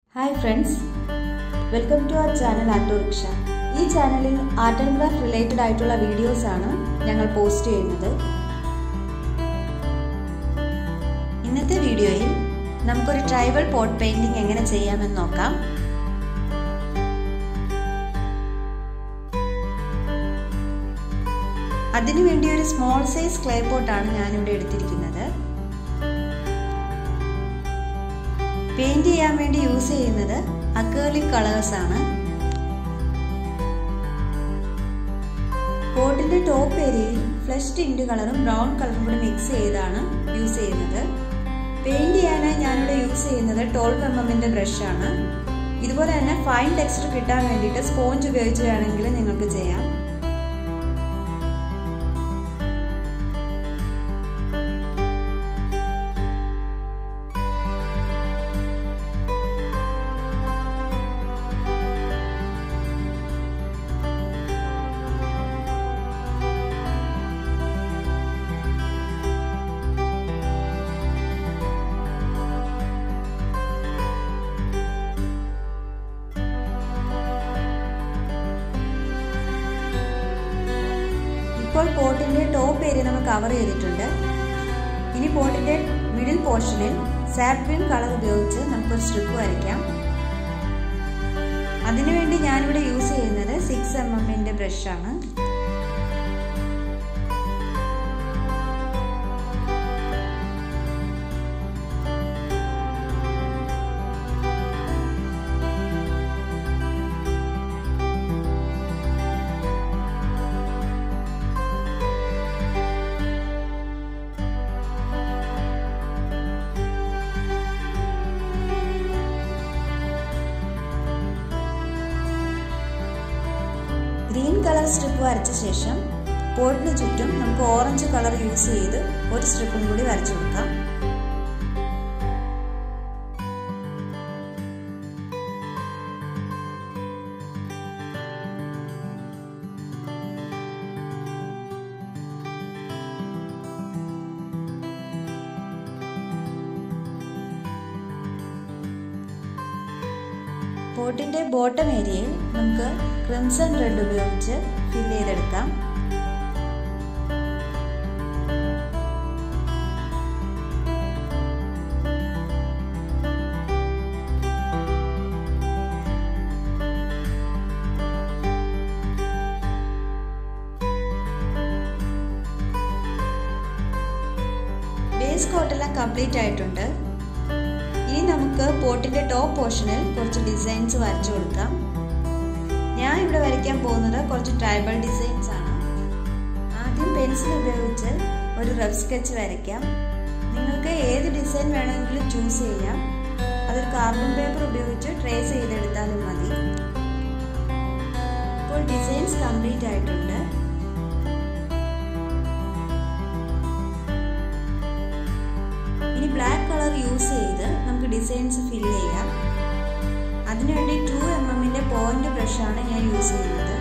Hi friends welcome to our channel ആർട്ടോ റിക്ഷ ഈ ചാനലിൽ ആർട്ട് ആൻഡ് ക്രാഫ്റ്റ് റിലേറ്റഡ് ആയിട്ടുള്ള വീഡിയോസ് ആണ് ഞങ്ങൾ പോസ്റ്റ് ചെയ്യുന്നത് ഇന്നത്തെ വീഡിയോയിൽ നമുക്കൊരു ട്രൈബൽ പോട്ട് പെയിന്റിംഗ് എങ്ങനെ ചെയ്യാമെന്ന് നോക്കാം അതിനുവേണ്ടി ഒരു സ്മോൾ സൈസ് ക്ലേ പോട്ടാണ് ഞാനിവിടെ എടുത്തിരിക്കുന്നത് പെയിന്റ് ചെയ്യാൻ വേണ്ടി യൂസ് ചെയ്യുന്നത് അക്കേർലിക് കളേഴ്സ് ആണ് പോട്ടിന്റെ ടോപ്പ് ഏരിയയിൽ ഫ്ലഷ് ടിൻഡ് കളറും ബ്രൗൺ കളറും കൂടി മിക്സ് ചെയ്താണ് യൂസ് ചെയ്യുന്നത് പെയിന്റ് ചെയ്യാനായി ഞാനിവിടെ യൂസ് ചെയ്യുന്നത് ട്വൽവ് എം എമ്മിന്റെ ബ്രഷ് ആണ് ഇതുപോലെ തന്നെ ഫൈൻ ടെക്സ്ചർ കിട്ടാൻ വേണ്ടിയിട്ട് സ്പോഞ്ച് ഉപയോഗിച്ച് വേണമെങ്കിൽ നിങ്ങൾക്ക് ചെയ്യാം ഇപ്പോൾ പോട്ടിന്റെ ടോപ്പ് ഏരിയ നമ്മൾ കവർ ചെയ്തിട്ടുണ്ട് ഇനി പോട്ടിന്റെ മിഡിൽ പോർഷനിൽ സാപ്രിൻ കളർ ഉപയോഗിച്ച് നമുക്കൊരു സ്ട്രിപ്പ് വരയ്ക്കാം അതിനുവേണ്ടി ഞാനിവിടെ യൂസ് ചെയ്യുന്നത് സിക്സ് എം എമ്മിന്റെ ബ്രഷാണ് ഗ്രീൻ കളർ സ്ട്രിപ്പ് വരച്ച ശേഷം പോട്ടിന് ചുറ്റും നമുക്ക് ഓറഞ്ച് കളർ യൂസ് ചെയ്ത് ഒരു സ്ട്രിപ്പും കൂടി വരച്ചു കൊടുക്കാം പോട്ടിന്റെ ബോട്ടം ഏരിയയിൽ നമുക്ക് ക്രിംസൺ റെഡ് ഉപയോഗിച്ച് ഫിൽ ചെയ്തെടുക്കാം ബേസ് കോട്ടെല്ലാം കംപ്ലീറ്റ് ആയിട്ടുണ്ട് ഇനി നമുക്ക് പോട്ടിന്റെ ടോപ്പ് പോർഷനിൽ കുറച്ച് ഡിസൈൻസ് വരച്ചു കൊടുക്കാം ഞാൻ ഇവിടെ വരയ്ക്കാൻ പോകുന്നത് കുറച്ച് ട്രൈബൽ ഡിസൈൻസ് ആണ് ആദ്യം പെൻസിൽ ഉപയോഗിച്ച് ഒരു റഫ് സ്കെച്ച് വരയ്ക്കാം നിങ്ങൾക്ക് ഏത് ഡിസൈൻ വേണമെങ്കിലും ചൂസ് ചെയ്യാം അതൊരു കാർബൺ പേപ്പർ ഉപയോഗിച്ച് ട്രേസ് ചെയ്തെടുത്താലും മതി ഇപ്പോൾ ഡിസൈൻസ് കംപ്ലീറ്റ് ആയിട്ടുണ്ട് ഇനി ബ്ലാക്ക് കളർ യൂസ് ചെയ്ത് നമുക്ക് ഡിസൈൻസ് ഫിൽ ചെയ്യാം അതിനുവേണ്ടി ടു എം എമ്മിന്റെ പോയിന്റ് ബ്രഷാണ് ഞാൻ യൂസ് ചെയ്യുന്നത്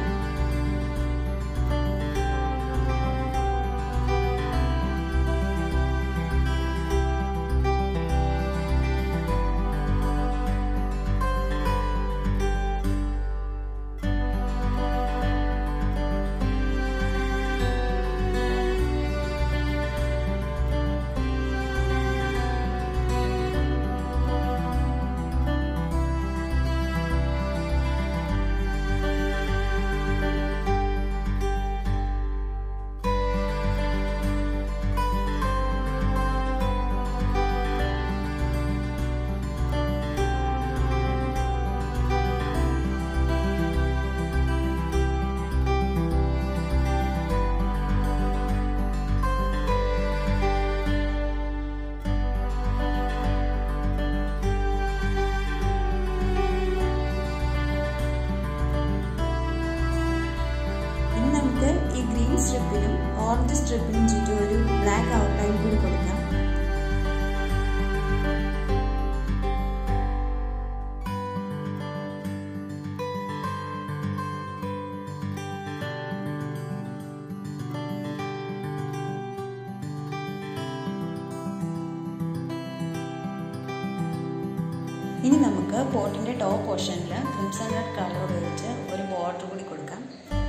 ഇനി നമുക്ക് പോട്ടിൻ്റെ ടോപ്പ് പോർഷനിൽ ക്രിംസൺ റെഡ് കളർ ഉപയോഗിച്ച് ഒരു ബോർഡർ കൂടി കൊടുക്കാം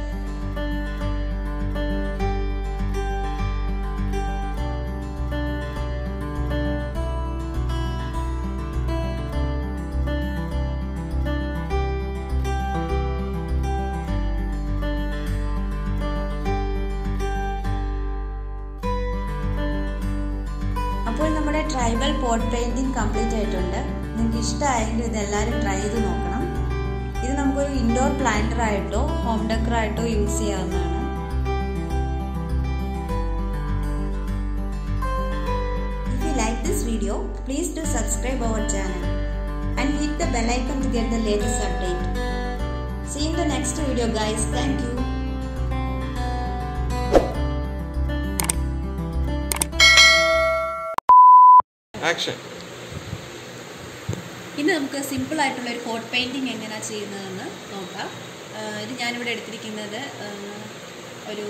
അപ്പോൾ നമ്മുടെ ട്രൈബൽ പോട്ട് പെയിൻറ്റിങ് കംപ്ലീറ്റ് ആയിട്ടുണ്ട് നിങ്ങൾക്ക് ഇഷ്ടമായെങ്കിൽ ഇതെല്ലാവരും ട്രൈ ചെയ്ത് നോക്കണം ഇത് നമുക്കൊരു ഇൻഡോർ പ്ലാന്റർ ആയിട്ടോ ഹോം ഡെക്കർ ആയിട്ടോ യൂസ് ചെയ്യാവുന്നതാണ് If you like this video, please do subscribe our channel and hit the bell icon to get the latest update. See you in the next video guys. Thank you. Action ഇന്ന് നമുക്ക് simple ആയിട്ടുള്ള ഒരു coat painting എങ്ങനെയാണ് ചെയ്യുന്നതെന്ന് നോക്കാം ആഹ് ഇത് ഞാനിവിടെ എടുത്തിരിക്കുന്നത് ആഹ് ഒരു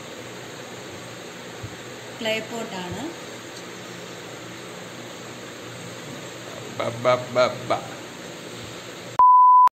ക്ലേ പോട്ടാണ് ബ ബ ബ ബ